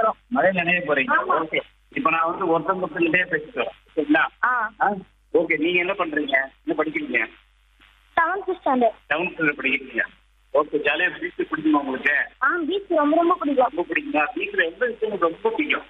போறோம் மழை நினைவு போறீங்க ஆமா. ஓகே இப்போ நான் வந்து ஒருத்தங்க ஒருத்தங்கிட்டே பேசிட்டு வரேன் சரிங்களா ஆ ஓகே நீங்க என்ன பண்றீங்க என்ன படிக்கிறீங்க செவன்த் ஸ்டாண்டர்ட் செவன்த் ஸ்டாண்டர்ட் படிக்கிறீங்க ஓகே ஜாலியா பீச் பிடிக்குமா உங்களுக்கு ஆ பீச் ரொம்ப ரொம்ப பிடிக்கும் ரொம்ப பிடிக்குமா பீச்ல எந்த விஷயம் உங்களுக்கு ரொம்ப பிடிக்கும்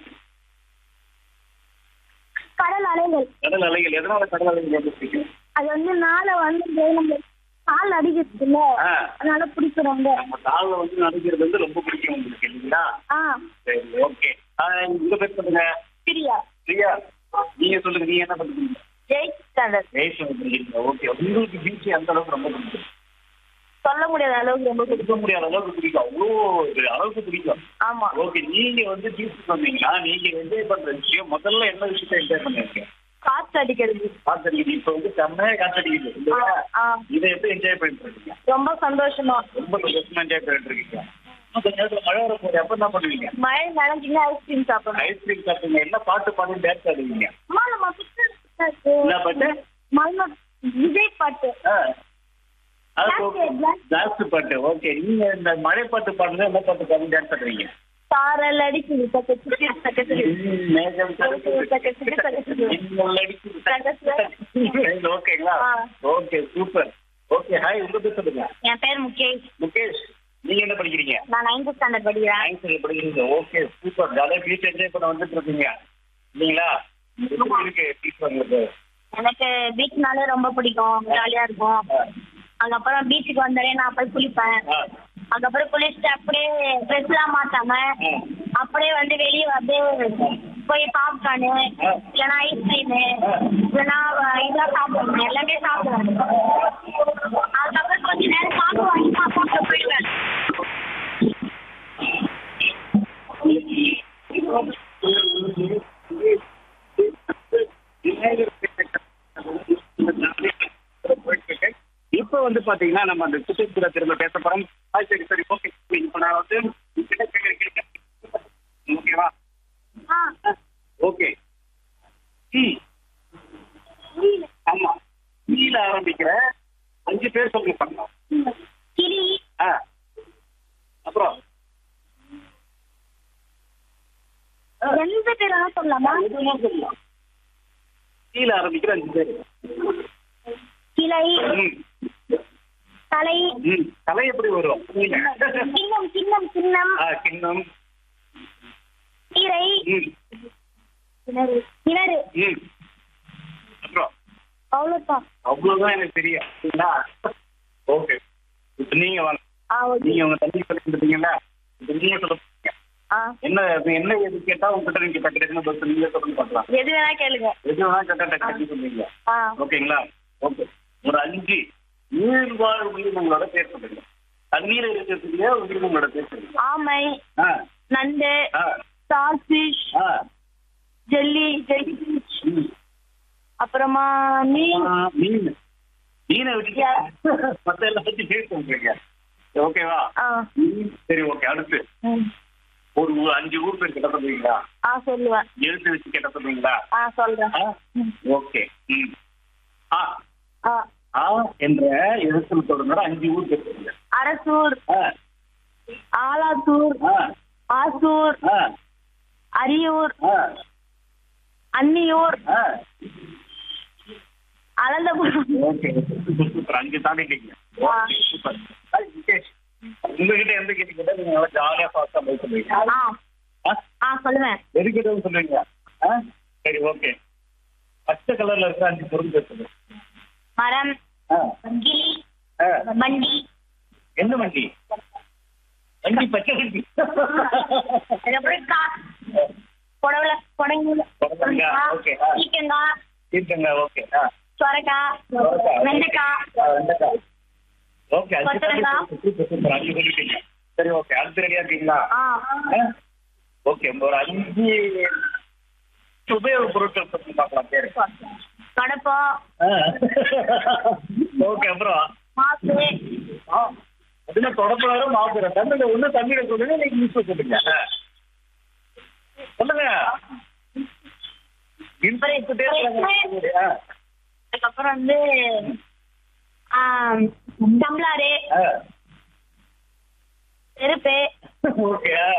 கடல் அலைகள் கடல் அலைகள் எதனால கடல் அலைகள் ரொம்ப பிடிக்கும் அது வந்து மேலே வந்து நம்ம கால் அடிக்கிறதுல ஆ. அதனால பிடிக்கும் ரொம்ப நம்ம காலில் வந்து நடக்கிறது வந்து ரொம்ப பிடிக்கும் உங்களுக்கு இல்லைங்களா ஆ சரி ஓகே உங்க பேர் சொல்லுங்க பிரியா பிரியா நீங்க சொல்லுங்க நீங்க என்ன பண்றீங்க எயிட் ஸ்டாண்டர்ட் ரேஷன் படிக்கிறீங்க ஓகே உங்களுக்கு பீச் அந்த அளவுக்கு ரொம்ப பிடிக்கும் சொல்ல முடியாத அளவுக்கு ரொம்ப பிடிக்கும் இருக்க முடியாத அளவுக்கு பிடிக்கும் அவ்வளோ ஒரு அளவுக்கு பிடிக்கும் ஆமா ஓகே நீங்க வந்து பீச்சுக்கு வந்தீங்கன்னா நீங்க என்ஜாய் பண்ற விஷயம் முதல்ல என்ன விஷயத்த என்ஜாய் பண்ணிருக்கீங்க காற்று அடிக்கிறது காத்தடிக்குது இப்ப வந்து செம்மையா காத்தடிக்குது இல்லையா ஆ இதை எப்படி என்ஜாய் பண்ணிட்டு இருக்கீங்க ரொம்ப சந்தோஷமா ரொம்ப சந்தோஷமா என்ஜாய் பண்ணிட்டு இருக்கீங்க இன்னும் கொஞ்ச நேரத்துல மழை வர போகுது அப்ப என்ன பண்ணுவீங்க மழை நனைஞ்சிங்கன்னா ஐஸ்கிரீம் சாப்பிடணும் ஐஸ்கிரீம் சாப்பிடுங்க என்ன பாட்டு பாடி டான்ஸ் ஆடுவீங்க அம்மா நம்ம பிக்சர் என்ன பாட்டு மல்ல விஜய் பாட்டு ஆ. அது Blast, okay. blast. Blast பாட்டு ஓகே நீங்க இந்த மழை பாட்டு பாடுங்க என்ன பாட்டு பாடி டான்ஸ் ஆடுவீங்க சாரல் அடிக்குது பக்கத்து பக்கத்து மேகம் சகசுது, சகசுது, சகசுது. சகசுது. ஓகேங்களா ஆ. ஓகே சூப்பர் ஓகே ஹாய் உங்க பேர் சொல்லுங்க என் பேர் முகேஷ் முகேஷ் நீங்க என்ன படிக்கிறீங்க நான் நைன்த் ஸ்டாண்டர்ட் படிக்கிறேன் சயின்ஸ் படிக்கிறீங்க ஓகே சூப்பர் ஜாலியா பீச் என்ஜாய் பண்ண வந்துட்டு இருக்கீங்க இல்லைங்களா எப்படி இருக்கு பீச் உங்களுக்கு எனக்கு பீச்னாலே ரொம்ப பிடிக்கும் ஜாலியா இருக்கும் ஆ. அதுக்கப்புறம் பீச்சுக்கு வந்தாலே நான் போய் குளிப்பேன் ஆ. அதுக்கப்புறம் குளிச்சுட்டு அப்படியே ட்ரெஸ் எல்லாம் மாட்டாம ஆ. அப்படியே வந்து வெளியே வந்து போய் பாப்கார்னு ஆ. இல்லைன்னா ஐஸ்கிரீமு ஆ. இல்லைன்னா இதெல்லாம் சாப்பிடுவேன் எல்லாமே சாப்பிடுவேன் அதுக்கப்புறம் கொஞ்ச நேரம் பாப்பு வாங்கி பாப்பாக்கு போயிடுவேன் இப்ப வந்து பாத்தீங்கன்னா நம்ம அந்த சுற்றுப்புற திரும்ப பேச போறோம் ஆ, சரி சரி ஓகே இப்ப நான் வந்து உங்ககிட்ட கேட்க- கேட்க- ஓகேவா ஆ ஓகே ம் ஆமா ஈல ஆரம்பிக்கிற அஞ்சு பேர் சொல்லுங்க பண்ணலாம் கிளி ஆ அப்புறம் எந்த பேர் வேணா சொல்லலாமா எதுவுமே சொல்லலாம் ஈல ஆரம்பிக்கிற அஞ்சு பேர் கிளை ம் தலை ம் தலை எப்படி வரும் ஈல. சின்னம் சின்னம் சின்னம் ஆ கிண்ணம் கீரை ம் கிணறு கிணறு ம் அப்புறம் அவ்வளோதான் அவ்வளவுதான் எனக்கு தெரியும் சரிங்களா ஓகே இப்ப நீங்க வாங்க ஆ ஓகே நீங்க உங்க தம்பி சொல்லி கொடுத்தீங்கல்ல இப்ப நீங்க சொல்ல போறீங்க. ஆ என்ன இப்ப என்ன எது கேட்டா உங்ககிட்ட நீங்க டக்கு டக்குன்னு பதில் நீங்க சொல்லி பார்க்கலாம் எது வேணா கேளுங்க எது வேணா கேட்டா டக்கு டக்குன்னு சொல்லுவீங்க ஆ ஓகேங்களா ஓகே ஒரு அஞ்சு நீர்வாழ் உயிரினங்களோட பேர் சொல்லுங்க தண்ணீர் இருக்கக்கூடிய உயிரினங்களோட பேர் சொல்லுங்க ஆமை ஆ நண்டு ஆ ஸ்டார்ஃபிஷ் ஆ ஜெல்லி ஜெல்லிஃபிஷ் ம். அப்புறமா மீன் ஆ, மீன் மீனை விட்டுட்டு மத்த எல்லாத்தையும் பேர் சொல்றீங்க ஓகேவா ஆ ம், சரி ஓகே அடுத்து ம். ஒரு ஊர் அஞ்சு ஊர் பேர் கேட்ட சொல்றீங்களா ஆ சொல்லுவேன் எழுத்து வச்சு கேட்ட சொல்றீங்களா ஆ சொல்றேன் ஆ? ம். ஓகே ம் ஆ ஆ ஆ என்ற எழுத்துல தொடர்ந்து அஞ்சு ஊர் பேர் சொல்லுங்க அரசூர் ஆ ஆலாத்தூர் ஆ ஆசூர் ஆ அரியூர் ஆ அன்னியூர் ஆ அனந்தபுரம் ஓகே சூப்பர் சூப்பர் அஞ்சு தாண்டிட்டீங்க ஆ. ஓகே சூப்பர் ஹாய் முகேஷ் உங்ககிட்ட எந்த கேள்வி கேட்டா நீங்க நல்லா ஜாலியா ஃபாஸ்டா போய் சொல்லுவீங்க ஆ ஆ ஆ சொல்லுவேன் எது கேட்டாலும் சொல்லுவீங்க ஆ சரி ஓகே பச்சை கலர்ல இருக்கிற அஞ்சு பொருள் பேர் சொல்லுங்க மரம் ஆ கிளி ஆ வண்டி என்ன வண்டி வண்டி பச்சை வண்டி அதுக்கப்புறம் கா புடவுல புடங்குல புடலங்கா, okay, ஆ. ஈக்கங்காய் இருக்கங்க ஓகே ஆ சொரக்காய் சொரக்காய். வெண்டைக்காய் ஆ, வெண்டைக்காய். ஓகே அஞ்சு கொத்தவரங்காய். சூப்பர் சூப்பர் அஞ்சு சொல்லிட்டீங்க சரி ஓகே அடுத்து ரெடியா இருக்கீங்களா ஆ ஆ? ஓகே ஒரு அஞ்சு உபயோக பொருட்கள் பத்தி பார்க்கலாம் பேரு கடப்பா ஆ. ஓகே அப்புறம் மாசு ஆ, அதுல தொடப்படாத மாவுற தமிழ்ல ஒண்ணு தமிழ சொல்லுங்க நீங்க இங்கிலீஷ்ல சொல்லுங்க ஆ. சொல்லுங்க இன்றைய ஆ அதுக்கப்புறம் வந்து டம்ளாரு ஆ செருப்பு ஓகே